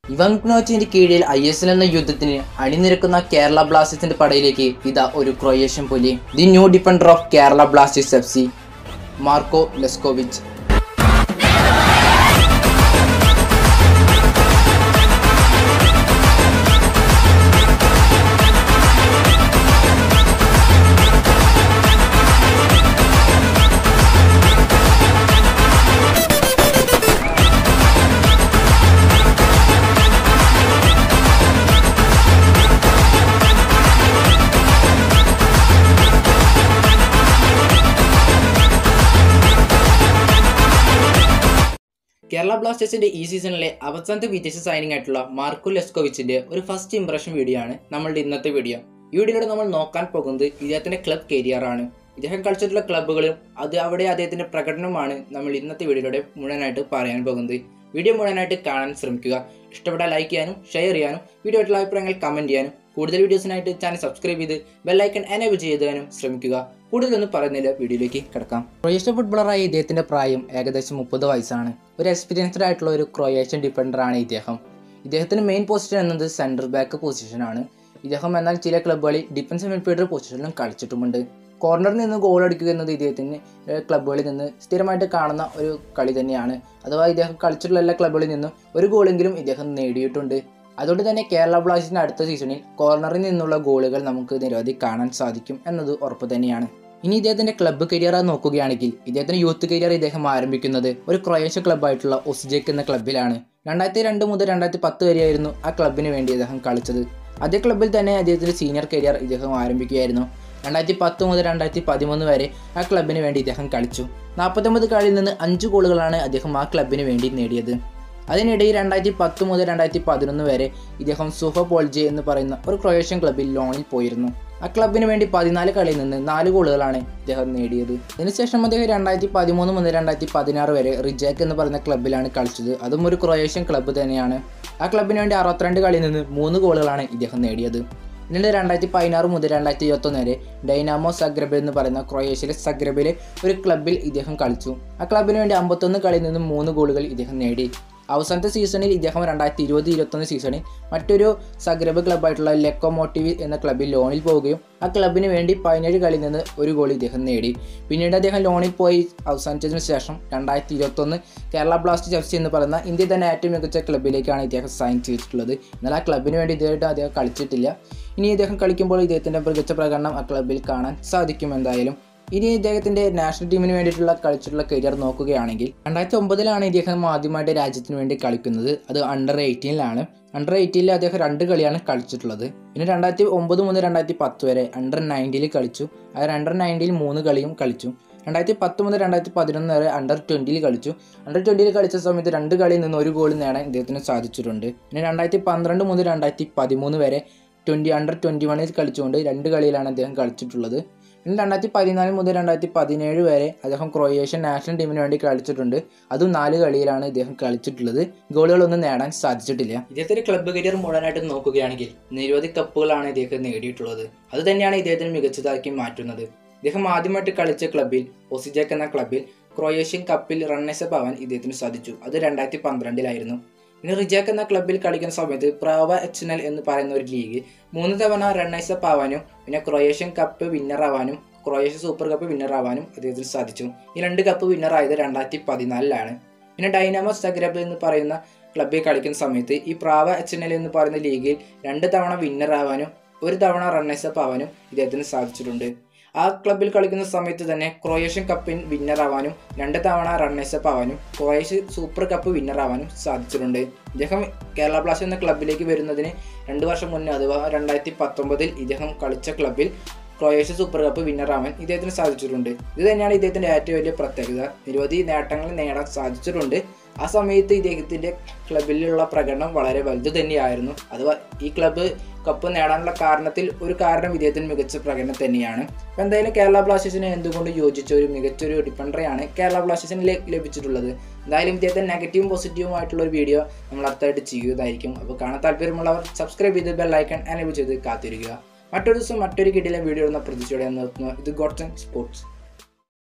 ഇവൻ നോച്ചിന്റെ കീഴിൽ I S L എന്ന യുദ്ധത്തിന് അണിനിരക്കുന്ന കേരള ബ്ലാസ്റ്റേഴ്സിന്റെ പടയിലേക്ക് ഇതാ ഒരു ക്രൊയേഷ്യൻ പുലി the new defender of Kerala Blasters F C Marko Leskovic Kerala ബ്ലാസ്റ്റേഴ്സിന്റെ ഈ സീസണിലെ അവസാനത്തെ വിദേശ സൈനിങ് ആയിട്ടുള്ള മാർക്കോ ലെസ്കോവിച്ചിന്റെ ഒരു ഫസ്റ്റ് ഇംപ്രഷൻ വീഡിയോ ആണ് നമ്മളുടെ ഇന്നത്തെ വീഡിയോ ഈ വീഡിയോയിലൂടെ നമ്മൾ നോക്കാൻ പോകുന്നത് ഇദ്ദേഹത്തിന്റെ ക്ലബ് കരിയർ ആണ് ഇദ്ദേഹം കളിച്ചിട്ടുള്ള ക്ലബ്ബുകളും അത് അവിടെ അദ്ദേഹത്തിന്റെ പ്രകടനവുമാണ് നമ്മൾ ഇന്നത്തെ വീഡിയോയിലൂടെ മുഴുവനായിട്ട് പറയാൻ പോകുന്നത് വീഡിയോ മുഴുവനായിട്ട് കാണാൻ ശ്രമിക്കുക ഇഷ്ടപ്പെട്ടാൽ ലൈക്ക് ചെയ്യാനും ഷെയർ ചെയ്യാനും വീഡിയോയുടെ അഭിപ്രായങ്ങൾ കമന്റ് ചെയ്യാനും കൂടുതൽ വീഡിയോസിനായിട്ട് ചാനൽ സബ്സ്ക്രൈബ് ചെയ്ത് ബെല്ലൈക്കൺ എനേബിൾ ചെയ്താനും ശ്രമിക്കുക കൂടുതലൊന്നും പറയുന്നില്ല വീഡിയോയിലേക്ക് കിടക്കാം ക്രൊയേഷ്യ ഫുട്ബോളറായ ഇദ്ദേഹത്തിന്റെ പ്രായം ഏകദേശം മുപ്പത് വയസ്സാണ് ഒരു എക്സ്പീരിയൻസ്ഡ് ആയിട്ടുള്ള ഒരു ക്രൊയേഷ്യൻ ഡിഫൻഡറാണ് ഇദ്ദേഹം ഇദ്ദേഹത്തിന് മെയിൻ പൊസിഷൻ എന്നത് സെൻറ്റർ ബാക്ക് പൊസിഷനാണ് ഇദ്ദേഹം എന്നാൽ ചില ക്ലബ്ബുകളിൽ ഡിഫൻസ് മിഡ്ഫീൽഡർ പൊസിഷനിലും കളിച്ചിട്ടുമുണ്ട് കോർണറിൽ നിന്ന് ഗോൾ അടിക്കുക എന്നത് ഇദ്ദേഹത്തിന് ഏഹ്, ക്ലബ്ബുകളിൽ നിന്ന് സ്ഥിരമായിട്ട് കാണുന്ന ഒരു കളി തന്നെയാണ് അഥവാ ഇദ്ദേഹം കളിച്ചിട്ടുള്ള എല്ലാ ക്ലബ്ബുകളിൽ നിന്നും ഒരു ഗോളെങ്കിലും ഇദ്ദേഹം നേടിയിട്ടുണ്ട് അതുകൊണ്ട് തന്നെ കേരള ബ്ലാസ്റ്റേഴ്സിന്റെ അടുത്ത സീസണിൽ കോർണറിൽ നിന്നുള്ള ഗോളുകൾ നമുക്ക് നിരവധി കാണാൻ സാധിക്കും എന്നത് ഉറപ്പ് തന്നെയാണ് ഇനി ഇദ്ദേഹത്തിന്റെ ക്ലബ്ബ് കരിയർ നോക്കുകയാണെങ്കിൽ ഇദ്ദേഹത്തിന്റെ യൂത്ത് കരിയർ ഇദ്ദേഹം ആരംഭിക്കുന്നത് ഒരു ക്രൊയേഷ്യ ക്ലബ്ബായിട്ടുള്ള ഒസ്ജേക്ക് എന്ന ക്ലബ്ബിലാണ് രണ്ടായിരത്തി രണ്ട് മുതൽ രണ്ടായിരത്തി പത്ത് വരെയായിരുന്നു ആ ക്ലബിന് വേണ്ടി അദ്ദേഹം കളിച്ചത് അതേ ക്ലബ്ബിൽ തന്നെ അദ്ദേഹത്തിന്റെ സീനിയർ കരിയർ ഇദ്ദേഹം ആരംഭിക്കുകയായിരുന്നു രണ്ടായിരത്തി പത്ത് മുതൽ രണ്ടായിരത്തി പതിമൂന്ന് വരെ ആ ക്ലബിന് വേണ്ടി ഇദ്ദേഹം കളിച്ചു നാൽപ്പത്തൊമ്പത് കളിയിൽ നിന്ന് അഞ്ച് ഗോളുകളാണ് അദ്ദേഹം ആ ക്ലബിന് വേണ്ടി നേടിയത് അതിനിടയിൽ രണ്ടായിരത്തി പത്ത് മുതൽ രണ്ടായിരത്തി പതിനൊന്ന് വരെ ഇദ്ദേഹം സുഹ പോൾജെ എന്ന് പറയുന്ന ഒരു ക്രൊയേഷ്യൻ ക്ലബിൽ ലോണിൽ പോയിരുന്നു ആ ക്ലബിന് വേണ്ടി പതിനാല് കളിയിൽ നിന്ന് നാല് ഗോളുകളാണ് ഇദ്ദേഹം നേടിയത് അതിനുശേഷം അദ്ദേഹം രണ്ടായിരത്തി പതിമൂന്ന് മുതൽ രണ്ടായിരത്തി പതിനാറ് വരെ റിജാക്ക് എന്ന് പറയുന്ന ക്ലബിലാണ് കളിച്ചത് അതും ഒരു ക്രൊയേഷ്യൻ ക്ലബ്ബ് തന്നെയാണ് ആ ക്ലബിന് വേണ്ടി അറുപത്തിരണ്ട് കളിയിൽ നിന്ന് മൂന്ന് ഗോളുകളാണ് ഇദ്ദേഹം നേടിയത് പിന്നീട് രണ്ടായിരത്തി പതിനാറ് മുതൽ രണ്ടായിരത്തി ഇരുപത്തൊന്ന് വരെ ഡൈനാമോ സഗ്രബ് എന്ന് പറയുന്ന ക്രൊയേഷ്യയിലെ സഗ്രബിലെ ഒരു ക്ലബിൽ ഇദ്ദേഹം കളിച്ചു ആ ക്ലബിന് വേണ്ടി അമ്പത്തൊന്ന് കളിയിൽ നിന്ന് മൂന്ന് ഗോളുകൾ ഇദ്ദേഹം നേടി അവസാനത്തെ സീസണിൽ ഇദ്ദേഹം രണ്ടായിരത്തി ഇരുപത് ഇരുപത്തൊന്ന് സീസണിൽ മറ്റൊരു സഗ്രബ് ക്ലബ്ബായിട്ടുള്ള ലെക്കോമോട്ടീവ് എന്ന ക്ലബ്ബിൽ ലോണിൽ പോവുകയും ആ ക്ലബിന് വേണ്ടി പതിനേഴ് കളിയിൽ നിന്ന് ഒരു ഗോൾ ഇദ്ദേഹം നേടി പിന്നീട് അദ്ദേഹം ലോണിൽ പോയി അവസാനിച്ചതിന് ശേഷം രണ്ടായിരത്തി ഇരുപത്തൊന്ന് കേരള ബ്ലാസ്റ്റേഴ്സ് എഫ് സി എന്ന് പറയുന്ന ഇന്ത്യയിൽ തന്നെ ഏറ്റവും മികച്ച ക്ലബ്ബിലേക്കാണ് ഇദ്ദേഹം സൈൻ ചെയ്തിട്ടുള്ളത് എന്നാൽ ആ ക്ലബിന് വേണ്ടി ഇതുവരെയായിട്ട് അദ്ദേഹം കളിച്ചിട്ടില്ല ഇനി ഇദ്ദേഹം കളിക്കുമ്പോൾ ഇദ്ദേഹത്തിൻ്റെ മികച്ച പ്രകടനം ആ ക്ലബിൽ കാണാൻ സാധിക്കും എന്തായാലും ഇനി ഇദ്ദേഹത്തിന്റെ നാഷണൽ ടീമിന് വേണ്ടിയിട്ടുള്ള കളിച്ചിട്ടുള്ള കരിയർ നോക്കുകയാണെങ്കിൽ രണ്ടായിരത്തി ഒമ്പതിലാണ് ഇദ്ദേഹം ആദ്യമായിട്ട് രാജ്യത്തിന് വേണ്ടി കളിക്കുന്നത് അത് അണ്ടർ എയ്റ്റീനിലാണ് അണ്ടർ എയ്റ്റീനിൽ അദ്ദേഹം രണ്ട് കളിയാണ് കളിച്ചിട്ടുള്ളത് പിന്നെ രണ്ടായിരത്തി ഒമ്പത് മുതൽ രണ്ടായിരത്തി പത്ത് വരെ അണ്ടർ നയൻറ്റിയിൽ കളിച്ചു അത് അണ്ടർ നയൻറ്റിയിൽ മൂന്ന് കളിയും കളിച്ചു രണ്ടായിരത്തി പത്ത് മുതൽ രണ്ടായിരത്തി പതിനൊന്ന് വരെ അണ്ടർ ട്വൻറ്റിയിൽ കളിച്ചു അണ്ടർ ട്വൻറ്റിയിൽ കളിച്ച സമയത്ത് രണ്ട് കളിയിൽ നിന്ന് ഒരു ഗോൾ നേടാൻ ഇദ്ദേഹത്തിന് സാധിച്ചിട്ടുണ്ട് പിന്നെ രണ്ടായിരത്തി പന്ത്രണ്ട് മുതൽ രണ്ടായിരത്തി പതിമൂന്ന് വരെ ട്വൻറ്റി അണ്ടർ ട്വൻറ്റി വണ്ണിൽ കളിച്ചുകൊണ്ട് രണ്ട് കളിയിലാണ് അദ്ദേഹം കളിച്ചിട്ടുള്ളത് പിന്നെ രണ്ടായിരത്തി പതിനാല് മുതൽ രണ്ടായിരത്തി പതിനേഴ് വരെ അദ്ദേഹം ക്രൊയേഷ്യൻ നാഷണൽ ടീമിന് വേണ്ടി കളിച്ചിട്ടുണ്ട് അതും നാല് കളിയിലാണ് ഇദ്ദേഹം കളിച്ചിട്ടുള്ളത് ഗോളുകളൊന്നും നേടാൻ സാധിച്ചിട്ടില്ല ഇദ്ദേഹത്തിന്റെ ക്ലബ്ബ് കരിയർ മുഴുവനായിട്ട് നോക്കുകയാണെങ്കിൽ നിരവധി കപ്പുകളാണ് ഇദ്ദേഹം നേടിയിട്ടുള്ളത് അത് തന്നെയാണ് ഇദ്ദേഹത്തിന് മികച്ചതാക്കി മാറ്റുന്നത് ഇദ്ദേഹം ആദ്യമായിട്ട് കളിച്ച ക്ലബ്ബിൽ ഒസിജാക്ക് എന്ന ക്ലബ്ബിൽ ക്രൊയേഷ്യൻ കപ്പിൽ റണ്ണേഴ്സപ്പ് ആവാൻ ഇദ്ദേഹത്തിന് സാധിച്ചു അത് രണ്ടായിരത്തി പന്ത്രണ്ടിലായിരുന്നു പിന്നെ റിജാക്ക് എന്ന ക്ലബ്ബിൽ കളിക്കുന്ന സമയത്ത് പ്രാവ എച്ച് എൻ എൽ എന്ന് പറയുന്ന ഒരു ലീഗ് മൂന്ന് തവണ റണ്ണേഴ്സപ്പ് ആവാനും പിന്നെ ക്രൊയേഷ്യൻ കപ്പ് വിന്നർ ആവാനും ക്രൊയേഷ്യ സൂപ്പർ കപ്പ് വിന്നർ ആവാനും അദ്ദേഹത്തിന് സാധിച്ചു ഈ രണ്ട് കപ്പ് വിന്നർ ആയത് രണ്ടായിരത്തി പതിനാലിലാണ് പിന്നെ ഡൈനാമോ സഗ്രബ് എന്ന് പറയുന്ന ക്ലബ്ബിൽ കളിക്കുന്ന സമയത്ത് ഈ പ്രാവ എച്ച് എൻ എൽ എന്ന് പറയുന്ന ലീഗിൽ രണ്ട് തവണ വിന്നർ ആവാനും ഒരു തവണ റണ്ണേഴ്സപ്പ് ആവാനും ഇദ്ദേഹത്തിന് സാധിച്ചിട്ടുണ്ട് ആ ക്ലബ്ബിൽ കളിക്കുന്ന സമയത്ത് തന്നെ ക്രൊയേഷ്യൻ കപ്പിൽ വിന്നർ ആവാനും രണ്ട് തവണ റണ്ണേഴ്സപ്പ് ആവാനും ക്രൊയേഷ്യ സൂപ്പർ കപ്പ് വിന്നർ ആവാനും സാധിച്ചിട്ടുണ്ട് ഇദ്ദേഹം കേരള ബ്ലാസ്റ്റേഴ്സ് എന്ന ക്ലബ്ബിലേക്ക് വരുന്നതിന് രണ്ട് വർഷം മുന്നേ അഥവാ രണ്ടായിരത്തി പത്തൊമ്പതിൽ ഇദ്ദേഹം കളിച്ച ക്ലബ്ബിൽ ക്രൊയേഷ്യ സൂപ്പർ കപ്പ് വിന്നർ ആവാൻ ഇദ്ദേഹത്തിന് സാധിച്ചിട്ടുണ്ട് ഇത് തന്നെയാണ് ഇദ്ദേഹത്തിൻ്റെ ഏറ്റവും വലിയ പ്രത്യേകത നിരവധി നേട്ടങ്ങൾ നേടാൻ സാധിച്ചിട്ടുണ്ട് ആ സമയത്ത് ഇദ്ദേഹത്തിൻ്റെ ക്ലബിലുള്ള പ്രകടനം വളരെ വലുത് തന്നെയായിരുന്നു അഥവാ ഈ ക്ലബ്ബ് കപ്പ് നേടാനുള്ള കാരണത്തിൽ ഒരു കാരണം ഇദ്ദേഹത്തിന് മികച്ച പ്രകടനം തന്നെയാണ് അപ്പോൾ എന്തായാലും കേരള ബ്ലാസ്റ്റേഴ്സിന് എന്തുകൊണ്ട് യോജിച്ച ഒരു മികച്ചൊരു ഡിഫൻഡറെയാണ് കേരള ബ്ലാസ്റ്റേഴ്സിന് ല- ലഭിച്ചിട്ടുള്ളത് എന്തായാലും ഇദ്ദേഹത്തെ നെഗറ്റീവും പോസിറ്റീവും ആയിട്ടുള്ള ഒരു വീഡിയോ നമ്മൾ അടുത്തായിട്ട് ചെയ്യുന്നതായിരിക്കും അപ്പോൾ കാണാൻ താല്പര്യമുള്ളവർ സബ്സ്ക്രൈബ് ചെയ്ത് ബെല്ലൈക്കൺ എനേബിൾ ചെയ്ത് കാത്തിരിക്കുക മറ്റൊരു ദിവസം മറ്റൊരു കിട്ടിയിലെ വീഡിയോ എന്ന പ്രതീക്ഷയോടെ ഞാൻ നിർത്തുന്നു ഇത് ഗോഡ്സൺ സ്പോർട്സ്